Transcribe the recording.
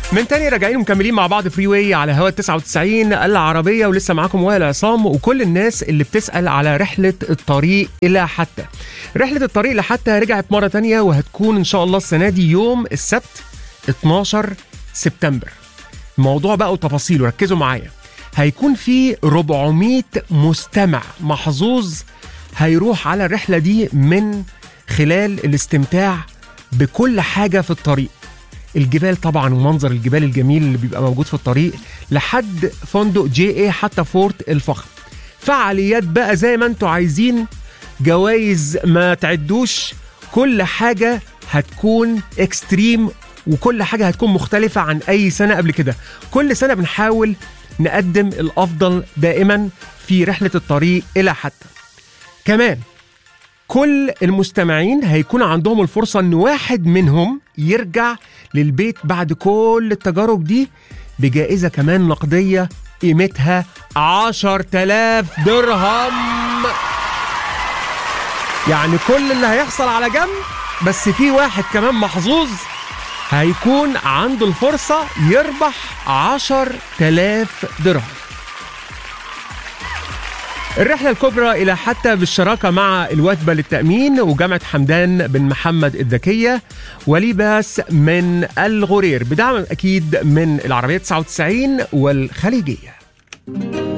من تاني راجعين ومكملين مع بعض فري واي على هوا 99 العربيه ولسه معاكم وائل عصام وكل الناس اللي بتسال على رحله الطريق الى حتى. رحله الطريق لحتى رجعت مره تانية وهتكون ان شاء الله السنه دي يوم السبت 12 سبتمبر. الموضوع بقى وتفاصيله ركزوا معايا. هيكون في 400 مستمع محظوظ هيروح على الرحله دي من خلال الاستمتاع بكل حاجه في الطريق. الجبال طبعا ومنظر الجبال الجميل اللي بيبقى موجود في الطريق لحد فندق جي اي حتى فورت الفخم فعاليات بقى زي ما انتوا عايزين جوائز ما تعدوش كل حاجة هتكون اكستريم وكل حاجة هتكون مختلفة عن أي سنة قبل كده كل سنة بنحاول نقدم الأفضل دائما في رحلة الطريق إلى حتى كمان كل المستمعين هيكون عندهم الفرصة ان واحد منهم يرجع للبيت بعد كل التجارب دي بجائزة كمان نقدية قيمتها عشر تلاف درهم يعني كل اللي هيحصل على جنب بس في واحد كمان محظوظ هيكون عنده الفرصة يربح عشر تلاف درهم الرحلة الكبرى إلى حتى بالشراكة مع الوثبة للتأمين وجامعة حمدان بن محمد الذكية وليباس من الغرير بدعم أكيد من العربية 99 والخليجية